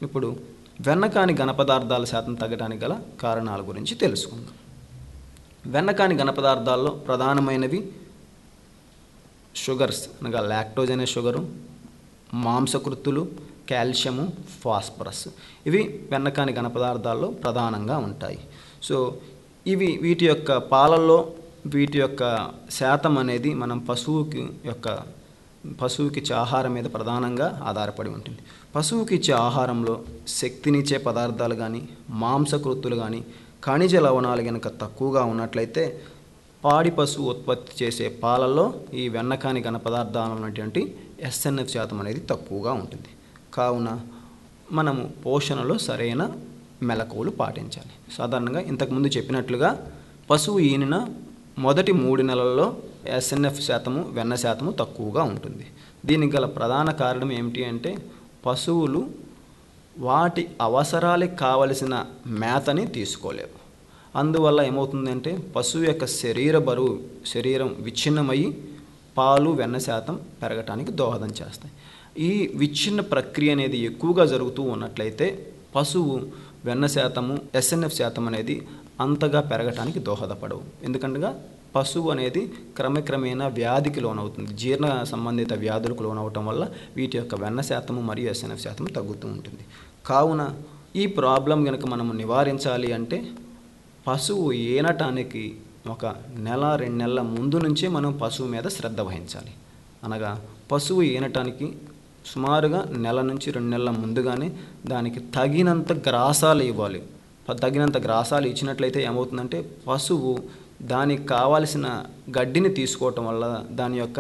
ఇప్పుడు వెన్నకాని ఘన పదార్థాల శాతం తగ్గడానికి గల కారణాల గురించి తెలుసుకుందాం వెన్నకాని ఘన పదార్థాల్లో ప్రధానమైనవి షుగర్స్ అనగా లాక్టోజ్ అనే షుగరు మాంసకృత్తులు కాల్షియము ఫాస్ఫరస్ ఇవి వెన్నకాని ఘన పదార్థాల్లో ప్రధానంగా ఉంటాయి సో ఇవి వీటి యొక్క పాలల్లో వీటి యొక్క శాతం అనేది మనం పశువుకి యొక్క పశువుకి ఇచ్చే ఆహారం మీద ప్రధానంగా ఆధారపడి ఉంటుంది పశువుకి ఇచ్చే ఆహారంలో శక్తినిచ్చే పదార్థాలు కానీ మాంసకృత్తులు కానీ ఖనిజ లవణాలు కనుక తక్కువగా ఉన్నట్లయితే పాడి పశువు ఉత్పత్తి చేసే పాలల్లో ఈ వెన్నకాని ఘన పదార్థాలు ఉన్నటువంటి ఎస్ఎన్ఎఫ్ శాతం అనేది తక్కువగా ఉంటుంది కావున మనము పోషణలో సరైన మెలకువలు పాటించాలి సాధారణంగా ఇంతకుముందు చెప్పినట్లుగా పశువు ఈనిన మొదటి మూడు నెలల్లో ఎస్ఎన్ఎఫ్ శాతము వెన్న శాతము తక్కువగా ఉంటుంది దీనికి గల ప్రధాన కారణం ఏమిటి అంటే పశువులు వాటి అవసరాలకు కావలసిన మేతని తీసుకోలేవు అందువల్ల ఏమవుతుందంటే పశువు యొక్క శరీర బరువు శరీరం విచ్ఛిన్నమయ్యి పాలు వెన్న శాతం పెరగటానికి దోహదం చేస్తాయి ఈ విచ్ఛిన్న ప్రక్రియ అనేది ఎక్కువగా జరుగుతూ ఉన్నట్లయితే పశువు వెన్న శాతము ఎస్ఎన్ఎఫ్ శాతం అనేది అంతగా పెరగటానికి దోహదపడవు ఎందుకంటగా పశువు అనేది క్రమక్రమేణా వ్యాధికి లోనవుతుంది జీర్ణ సంబంధిత వ్యాధులకు లోనవటం వల్ల వీటి యొక్క వెన్న శాతము మరియు ఎస్ఎన్ఎఫ్ శాతం తగ్గుతూ ఉంటుంది కావున ఈ ప్రాబ్లం కనుక మనము నివారించాలి అంటే పశువు ఈనటానికి ఒక నెల రెండు నెలల ముందు నుంచే మనం పశువు మీద శ్రద్ధ వహించాలి అనగా పశువు ఈనటానికి సుమారుగా నెల నుంచి రెండు నెలల ముందుగానే దానికి తగినంత గ్రాసాలు ఇవ్వాలి ప- తగినంత గ్రాసాలు ఇచ్చినట్లయితే ఏమవుతుందంటే పశువు దానికి కావాల్సిన గడ్డిని తీసుకోవటం వల్ల దాని యొక్క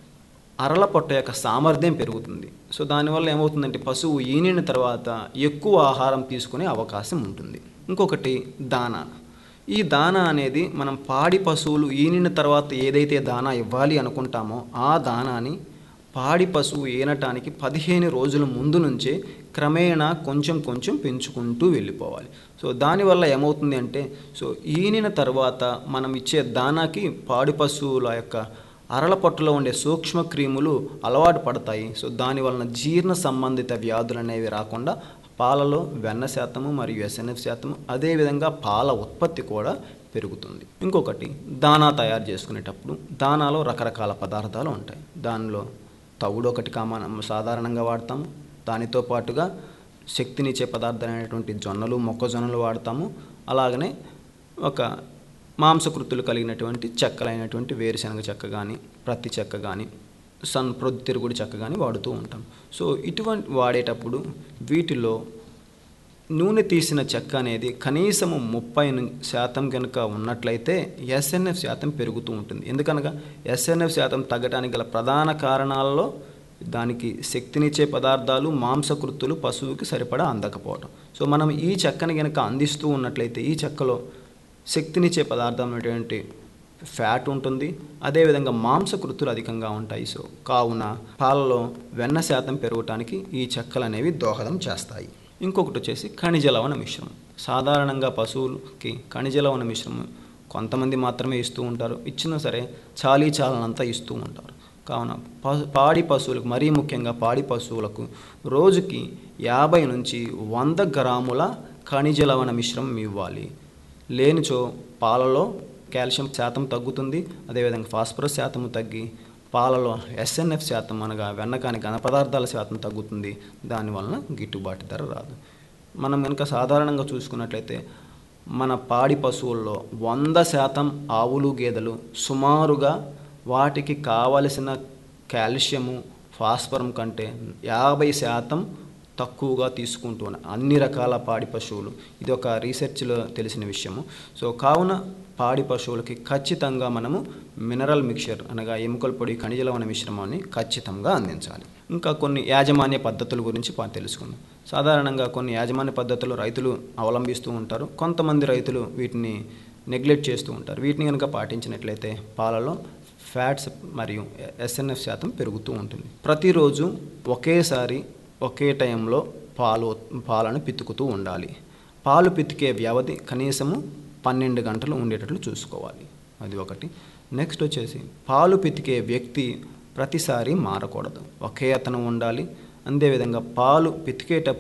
అరల పొట్ట యొక్క సామర్థ్యం పెరుగుతుంది సో దానివల్ల ఏమవుతుందంటే పశువు ఈనిన తర్వాత ఎక్కువ ఆహారం తీసుకునే అవకాశం ఉంటుంది ఇంకొకటి దానా ఈ దానా అనేది మనం పాడి పశువులు ఈనిన తర్వాత ఏదైతే దానా ఇవ్వాలి అనుకుంటామో ఆ దానాని పాడి పశువు ఈనటానికి పదిహేను రోజుల ముందు నుంచే క్రమేణా కొంచెం కొంచెం పెంచుకుంటూ వెళ్ళిపోవాలి సో దానివల్ల ఏమవుతుంది అంటే సో ఈనిన తర్వాత మనం ఇచ్చే దానాకి పాడి పశువుల యొక్క అరల పొట్టలో ఉండే సూక్ష్మ క్రిములు అలవాటు పడతాయి సో దాని వలన జీర్ణ సంబంధిత వ్యాధులు అనేవి రాకుండా పాలలో వెన్న శాతము మరియు ఎస్ఎన్ఎఫ్ శాతము అదేవిధంగా పాల ఉత్పత్తి కూడా పెరుగుతుంది ఇంకొకటి దానా తయారు చేసుకునేటప్పుడు దానాలో రకరకాల పదార్థాలు ఉంటాయి దానిలో తవుడు ఒకటి కామన్ సాధారణంగా వాడతాము దానితో పాటుగా శక్తినిచ్చే పదార్థాలైనటువంటి జొన్నలు మొక్కజొన్నలు వాడతాము అలాగనే ఒక మాంసకృతులు కలిగినటువంటి చెక్కలైనటువంటి వేరుశనగ చెక్క కానీ ప్రత్తి చెక్క కానీ సన్ ప్రొద్దుతిరుగుడి చెక్క కానీ వాడుతూ ఉంటాం సో ఇటువంటి వాడేటప్పుడు వీటిలో నూనె తీసిన చెక్క అనేది కనీసము ముప్పై ను- శాతం కనుక ఉన్నట్లయితే ఎస్ఎన్ఎఫ్ శాతం పెరుగుతూ ఉంటుంది ఎందుకనగా ఎస్ఎన్ఎఫ్ శాతం తగ్గడానికి గల ప్రధాన కారణాలలో దానికి శక్తినిచ్చే పదార్థాలు మాంసకృత్తులు పశువుకి సరిపడా అందకపోవడం సో మనం ఈ చెక్కని కనుక అందిస్తూ ఉన్నట్లయితే ఈ చెక్కలో శక్తినిచ్చే పదార్థం అనేటువంటి ఫ్యాట్ ఉంటుంది అదేవిధంగా మాంసకృతులు అధికంగా ఉంటాయి సో కావున పాలలో వెన్న శాతం పెరగటానికి ఈ చెక్కలు అనేవి దోహదం చేస్తాయి ఇంకొకటి వచ్చేసి ఖనిజ లవణ మిశ్రమం సాధారణంగా పశువులకి ఖనిజ లవణ మిశ్రమం కొంతమంది మాత్రమే ఇస్తూ ఉంటారు ఇచ్చినా సరే చాలీ చాలనంతా ఇస్తూ ఉంటారు కావున ప- పాడి పశువులకు మరీ ముఖ్యంగా పాడి పశువులకు రోజుకి యాభై నుంచి వంద గ్రాముల ఖనిజ లవణ మిశ్రమం ఇవ్వాలి లేనిచో పాలలో కాల్షియం శాతం తగ్గుతుంది అదేవిధంగా ఫాస్ఫరస్ శాతం తగ్గి పాలలో ఎస్ఎన్ఎఫ్ శాతం అనగా వెన్నకాని ఘన పదార్థాల శాతం తగ్గుతుంది దానివలన గిట్టుబాటు ధర రాదు మనం కనుక సాధారణంగా చూసుకున్నట్లయితే మన పాడి పశువుల్లో వంద శాతం ఆవులు గేదెలు సుమారుగా వాటికి కావలసిన కాల్షియము ఫాస్ఫరం కంటే యాభై శాతం తక్కువగా తీసుకుంటూ ఉన్నాయి అన్ని రకాల పాడి పశువులు ఇది ఒక రీసెర్చ్లో తెలిసిన విషయము సో కావున పాడి పశువులకి ఖచ్చితంగా మనము మినరల్ మిక్చర్ అనగా ఎముకల పొడి ఖనిజ లవణ మిశ్రమాన్ని ఖచ్చితంగా అందించాలి ఇంకా కొన్ని యాజమాన్య పద్ధతుల గురించి పా- తెలుసుకుందాం సాధారణంగా కొన్ని యాజమాన్య పద్ధతులు రైతులు అవలంబిస్తూ ఉంటారు కొంతమంది రైతులు వీటిని నెగ్లెక్ట్ చేస్తూ ఉంటారు వీటిని కనుక పాటించినట్లయితే పాలలో ఫ్యాట్స్ మరియు ఎస్ఎన్ఎఫ్ శాతం పెరుగుతూ ఉంటుంది ప్రతిరోజు ఒకేసారి ఒకే టైంలో పాలు పాలను పితుకుతూ ఉండాలి పాలు పితికే వ్యవధి కనీసము పన్నెండు గంటలు ఉండేటట్లు చూసుకోవాలి అది ఒకటి నెక్స్ట్ వచ్చేసి పాలు పితికే వ్యక్తి ప్రతిసారి మారకూడదు ఒకే అతను ఉండాలి అదేవిధంగా పాలు పితికేటప్పుడు